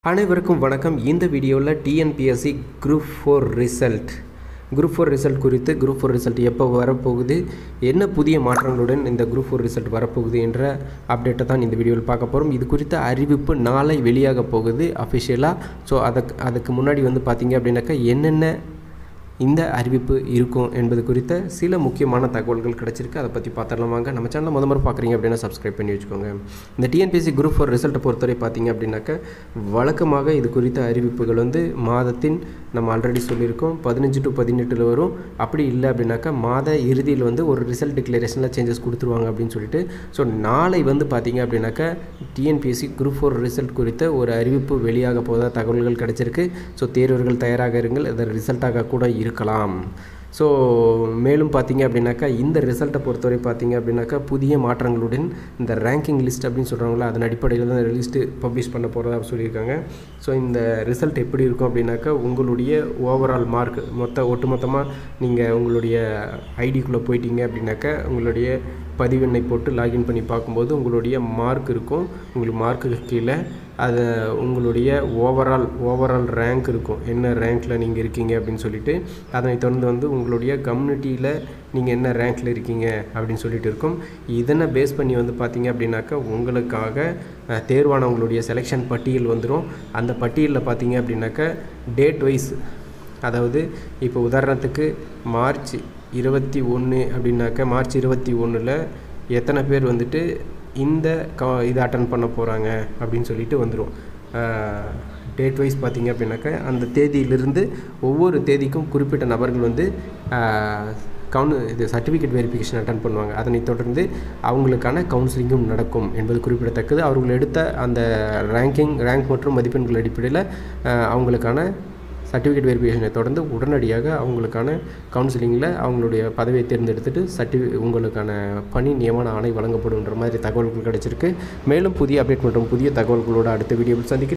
அனைவருக்கும் வணக்கம் இந்த வீடியோவில் TNPSC group four result group four result குறித்து குரூப் ஃபோர் ரிசல்ட் எப்போ வரப்போகுது என்ன புதிய மாற்றங்களுடன் இந்த குரூப் ஃபோர் ரிசல்ட் வரப்போகுது என்ற அப்டேட்டை தான் இந்த வீடியோவில் பார்க்க போகிறோம் இது குறித்த அறிவிப்பு நாளை வெளியாக போகுது அஃபிஷியலாக ஸோ அதுக்கு அதுக்கு முன்னாடி வந்து பார்த்தீங்க அப்படின்னாக்கா என்னென்ன இந்த அறிவிப்பு இருக்கும் என்பது குறித்த சில முக்கியமான தகவல்கள் கிடச்சிருக்கு அதை பற்றி பார்த்துடலாம் வாங்க நம்ம சேனலை முத முறை பார்க்குறீங்க அப்படின்னா சப்ஸ்கிரைப் பண்ணி வச்சுக்கோங்க இந்த டிஎன்பிஎஸ்சி குரூப் ஃபோர் ரிசல்ட்டை பொறுத்தவரை பார்த்தீங்க அப்படின்னாக்கா வழக்கமாக இது குறித்த அறிவிப்புகள் வந்து மாதத்தின் நம்ம ஆல்ரெடி சொல்லியிருக்கோம் பதினஞ்சு டு பதினெட்டில் வரும் அப்படி இல்லை அப்படின்னாக்கா மாத இறுதியில் வந்து ஒரு ரிசல்ட் டிக்ளரேஷனில் சேஞ்சஸ் கொடுத்துருவாங்க அப்படின்னு சொல்லிட்டு ஸோ நாளை வந்து பார்த்தீங்க அப்படின்னாக்கா டிஎன்பிஎஸ்சி குரூப் ஃபோர் ரிசல்ட் குறித்த ஒரு அறிவிப்பு வெளியாக போதா தகவல்கள் கிடைச்சிருக்கு ஸோ தேர்வர்கள் தயாராக இருங்கள் அது ரிசல்ட்டாக கூட இருக்கலாம் ஸோ மேலும் பார்த்தீங்க அப்படின்னாக்கா இந்த ரிசல்ட்டை பொறுத்தவரை பார்த்தீங்க அப்படின்னாக்கா புதிய மாற்றங்களுடன் இந்த ரேங்கிங் லிஸ்ட் அப்படின்னு சொல்கிறாங்களா அதன் அடிப்படையில் தான் லிஸ்ட்டு பப்ளிஷ் பண்ண போகிறதா சொல்லியிருக்காங்க ஸோ இந்த ரிசல்ட் எப்படி இருக்கும் அப்படின்னாக்கா உங்களுடைய ஓவரால் மார்க் மொத்த ஒட்டுமொத்தமாக நீங்கள் உங்களுடைய ஐடிக்குள்ளே போயிட்டீங்க அப்படின்னாக்கா உங்களுடைய பதிவெண்ணை போட்டு லாகின் பண்ணி பார்க்கும்போது உங்களுடைய மார்க் இருக்கும் உங்களுக்கு மார்க்குக்கு கீழே அது உங்களுடைய ஓவரால் ஓவரால் ரேங்க் இருக்கும் என்ன ரேங்க்கில் நீங்கள் இருக்கீங்க அப்படின்னு சொல்லிட்டு அதனை தொடர்ந்து வந்து உங்களுடைய கம்யூனிட்டியில் நீங்கள் என்ன ரேங்க்கில் இருக்கீங்க அப்படின்னு சொல்லிட்டு இருக்கும் இதனை பேஸ் பண்ணி வந்து பார்த்தீங்க அப்படின்னாக்கா உங்களுக்காக அஹ், தேர்வானவங்களுடைய செலெக்ஷன் பட்டியல் வந்துடும் அந்த பட்டியலில் பார்த்தீங்க அப்படின்னாக்கா டேட் வைஸ் அதாவது இப்போ உதாரணத்துக்கு மார்ச் இருபத்தி ஒன்று அப்படின்னாக்கா மார்ச் இருபத்தி ஒன்றில் எத்தனை பேர் வந்துட்டு இந்த கா இதை அட்டன் பண்ண போகிறாங்க அப்படின்னு சொல்லிட்டு வந்துடும் டேட் வைஸ் பார்த்தீங்க அப்படின்னாக்கா அந்த தேதியிலிருந்து ஒவ்வொரு தேதிக்கும் குறிப்பிட்ட நபர்கள் வந்து கவுன் இது சர்டிஃபிகேட் வெரிஃபிகேஷன் அட்டன் பண்ணுவாங்க அதனைத் தொடர்ந்து அவங்களுக்கான கவுன்சிலிங்கும் நடக்கும் என்பது குறிப்பிடத்தக்கது அவர்கள் எடுத்த அந்த ரேங்கிங் ரேங்க் மற்றும் மதிப்பெண்கள் அடிப்படையில் அஹ், அவங்களுக்கான சர்டிஃபிகேட் வெரிஃபிகேஷனை தொடர்ந்து உடனடியாக அவங்களுக்கான கவுன்சிலிங்கில் அவங்களுடைய பதவியை தேர்ந்தெடுத்துட்டு சர்டிஃபி உங்களுக்கான பணி நியமன ஆணை வழங்கப்படுன்ற மாதிரி தகவல்கள் கிடைச்சிருக்கு மேலும் புதிய அப்டேட் மற்றும் புதிய தகவல்களோடு அடுத்த வீடியோவில் சந்திக்கிறேன்